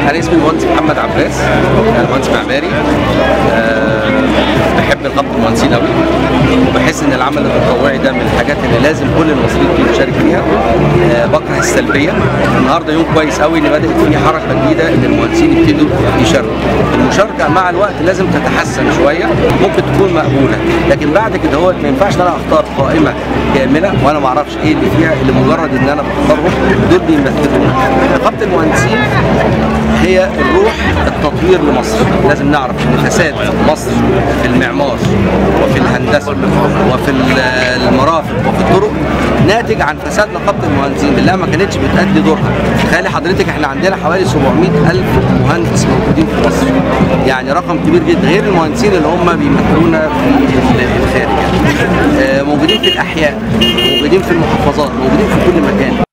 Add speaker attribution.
Speaker 1: انا اسمي المهندس محمد عباس انا مهندس معماري أه بحب نقابه المهندسين قوي وبحس ان العمل التطوعي ده من الحاجات اللي لازم كل المصريين فيه تشارك فيها أه بكره السلبيه النهارده يوم كويس قوي ان بدات فيه حركه جديده ان المهندسين يبتدوا يشاركوا المشاركه مع الوقت لازم تتحسن شويه ممكن تكون مقبوله لكن بعد كده هو ما ينفعش ان انا اختار قائمه كامله وانا ما اعرفش ايه اللي فيها لمجرد ان انا بختارهم دول بيمثلونا نقابه المهندسين هي الروح التطوير لمصر لازم نعرف ان فساد مصر في المعمار وفي الهندسه وفي المرافق وفي الطرق ناتج عن فساد نقابه المهندسين بالله ما كانتش بتأدي دورها تخيلي حضرتك احنا عندنا حوالي 700 الف مهندس موجودين في مصر يعني رقم كبير جدا غير المهندسين اللي هم بيمثلونا في الخارج موجودين في الاحياء موجودين في المحافظات موجودين في كل مكان